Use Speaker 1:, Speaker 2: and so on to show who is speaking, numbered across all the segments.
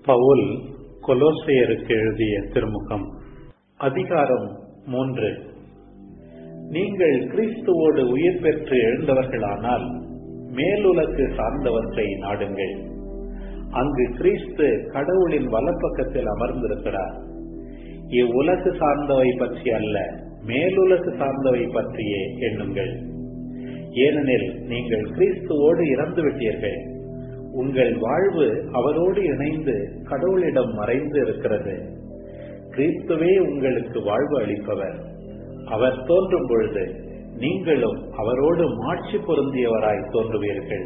Speaker 1: பவுல் கொலோசையருக்கு எழுதிய திருமுகம் அதிகாரம் மூன்று நீங்கள் கிறிஸ்துவோடு உயிர் பெற்று எழுந்தவர்களானால் மேலுலகு சார்ந்தவற்றை நாடுங்கள் அங்கு கிறிஸ்து கடவுளின் வலப்பக்கத்தில் அமர்ந்திருக்கிறார் இவ்வுலகு சார்ந்தவை பற்றி அல்ல மேலுலகு சார்ந்தவை பற்றியே எண்ணுங்கள் ஏனெனில் நீங்கள் கிறிஸ்துவோடு இறந்து விட்டீர்கள் உங்கள் வாழ்வு அவரோடு இணைந்து கடவுளிடம் மறைந்து இருக்கிறது கிறிஸ்துவே உங்களுக்கு வாழ்வு அளிப்பவர் அவர் தோன்றும் பொழுது நீங்களும் அவரோடு மாட்சி பொருந்தியவராய் தோன்றுவீர்கள்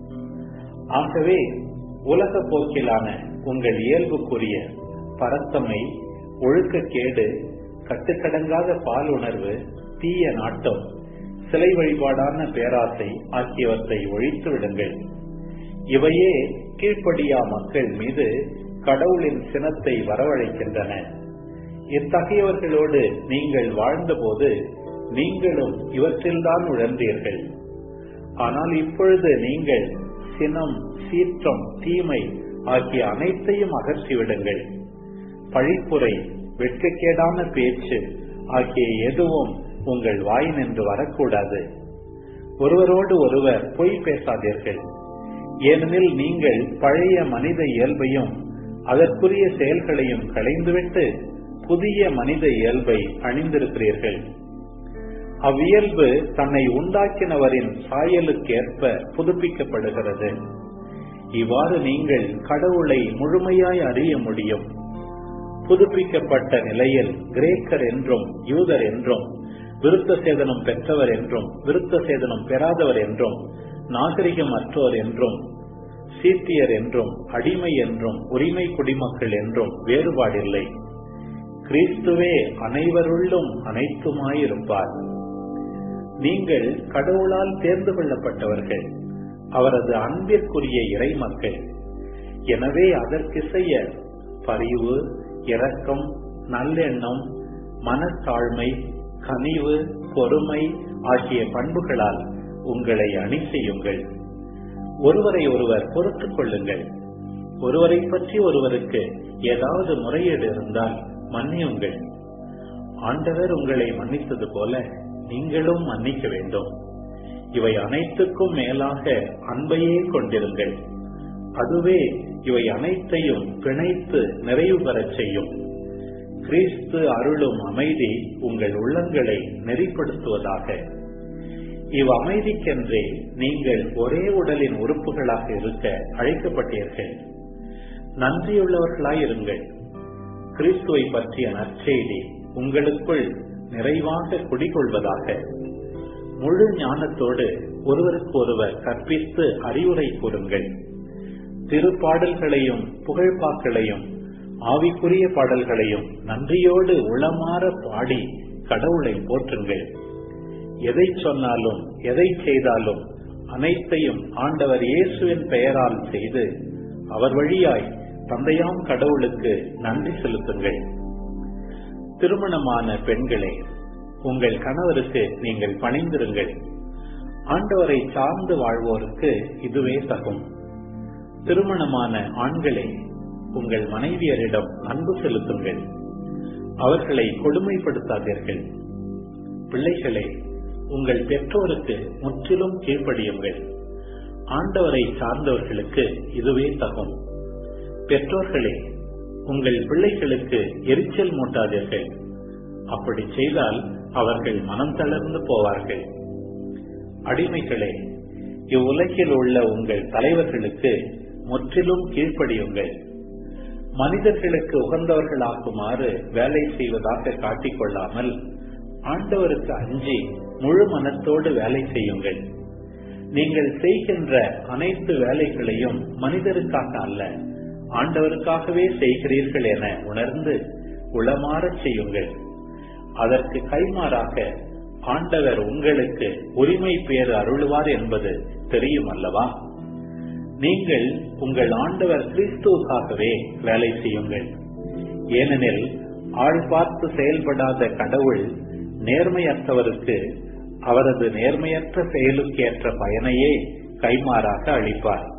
Speaker 1: ஆகவே உலக போக்கிலான உங்கள் இயல்புக்குரிய பரத்தமை ஒழுக்கக்கேடு கட்டுக்கடங்காத பால் உணர்வு தீய நாட்டம் சிலை வழிபாடான பேராசை ஆகியவற்றை ஒழித்து விடுங்கள் இவையே கீழ்ப்படியா மக்கள் மீது கடவுளின் சினத்தை வரவழைக்கின்றன இத்தகையவர்களோடு நீங்கள் வாழ்ந்தபோது நீங்களும் இவற்றில்தான் உழந்தீர்கள் ஆனால் இப்பொழுது நீங்கள் சினம் சீற்றம் தீமை ஆகிய அனைத்தையும் அகற்றிவிடுங்கள் பழிப்புரை வெட்கக்கேடான பேச்சு ஆகிய எதுவும் உங்கள் வாய் நின்று வரக்கூடாது ஒருவரோடு ஒருவர் பொய் பேசாதீர்கள் ஏனெனில் நீங்கள் பழைய மனித இயல்பையும் அதற்குரிய செயல்களையும் களைந்துவிட்டு புதிய மனித இயல்பை அணிந்திருக்கிறீர்கள் அவ்வியல்பு தன்னை உண்டாக்கினவரின் சாயலுக்கேற்ப புதுப்பிக்கப்படுகிறது இவ்வாறு நீங்கள் கடவுளை முழுமையாய் அறிய முடியும் புதுப்பிக்கப்பட்ட நிலையில் கிரேக்கர் என்றும் யூதர் என்றும் விருத்த சேதனம் பெற்றவர் என்றும் விருத்த சேதனம் பெறாதவர் என்றும் நாகரிகம் அற்றோர் என்றும் சீத்தியர் என்றும் அடிமை என்றும் உரிமை குடிமக்கள் என்றும் வேறுபாடில்லை கிறிஸ்துவே அனைவருள்ளும் அனைத்துமாயிருப்பார் நீங்கள் கடவுளால் தேர்ந்து கொள்ளப்பட்டவர்கள் அவரது அன்பிற்குரிய இறை மக்கள் எனவே அதற்கிசைய பரிவு இரக்கம் நல்லெண்ணம் மனத்தாழ்மை கனிவு பொறுமை ஆகிய பண்புகளால் உங்களை அணி செய்யுங்கள் ஒருவரை ஒருவர் பொறுத்துக் கொள்ளுங்கள் ஒருவரை பற்றி ஒருவருக்கு ஏதாவது முறையீடு இருந்தால் மன்னியுங்கள் ஆண்டவர் உங்களை மன்னித்தது போல நீங்களும் மன்னிக்க வேண்டும் இவை அனைத்துக்கும் மேலாக அன்பையே கொண்டிருங்கள் அதுவே இவை அனைத்தையும் பிணைத்து நிறைவு பெறச் செய்யும் கிறிஸ்து அருளும் அமைதி உங்கள் உள்ளங்களை நெறிப்படுத்துவதாக இவ் அமைதிக்கென்றே நீங்கள் ஒரே உடலின் உறுப்புகளாக இருக்க அழைக்கப்பட்டீர்கள் நன்றியுள்ளவர்களாய் இருங்கள் கிறிஸ்துவை பற்றிய நற்செய்தி உங்களுக்குள் நிறைவாக குடிகொள்வதாக முழு ஞானத்தோடு ஒருவருக்கு ஒருவர் கற்பித்து அறிவுரை கூறுங்கள் திருப்பாடல்களையும் புகழ்பாக்களையும் ஆவிக்குரிய பாடல்களையும் நன்றியோடு உளமாற பாடி கடவுளை போற்றுங்கள் எதை சொன்னாலும் எதை செய்தாலும் அனைத்தையும் ஆண்டவர் இயேசுவின் பெயரால் செய்து அவர் வழியாய் தந்தையாம் கடவுளுக்கு நன்றி செலுத்துங்கள் திருமணமான பெண்களே உங்கள் கணவருக்கு நீங்கள் பணிந்திருங்கள் ஆண்டவரை சார்ந்து வாழ்வோருக்கு இதுவே தகும் திருமணமான ஆண்களே உங்கள் மனைவியரிடம் அன்பு செலுத்துங்கள் அவர்களை கொடுமைப்படுத்தாதீர்கள் பிள்ளைகளே உங்கள் பெற்றோருக்கு முற்றிலும் கீழ்ப்படியுங்கள் ஆண்டவரை சார்ந்தவர்களுக்கு இதுவே தகும் பெற்றோர்களே உங்கள் பிள்ளைகளுக்கு எரிச்சல் மூட்டாதீர்கள் அப்படி செய்தால் அவர்கள் மனம் தளர்ந்து போவார்கள் அடிமைகளே இவ்வுலகில் உள்ள உங்கள் தலைவர்களுக்கு முற்றிலும் கீழ்ப்படியுங்கள் மனிதர்களுக்கு உகந்தவர்களாகுமாறு வேலை செய்வதாக காட்டிக்கொள்ளாமல் ஆண்டவருக்கு அஞ்சி முழு மனத்தோடு வேலை செய்யுங்கள் நீங்கள் செய்கின்ற அனைத்து வேலைகளையும் மனிதருக்காக அல்ல ஆண்டவருக்காகவே செய்கிறீர்கள் என உணர்ந்து உளமாறச் செய்யுங்கள் அதற்கு கைமாறாக ஆண்டவர் உங்களுக்கு உரிமை பேறு அருளுவார் என்பது தெரியும் அல்லவா நீங்கள் உங்கள் ஆண்டவர் கிறிஸ்துவுக்காகவே வேலை செய்யுங்கள் ஏனெனில் ஆள் பார்த்து செயல்படாத கடவுள் நேர்மையற்றவருக்கு அவரது நேர்மையற்ற செயலுக்கேற்ற பயனையே கைமாறாக அளிப்பார்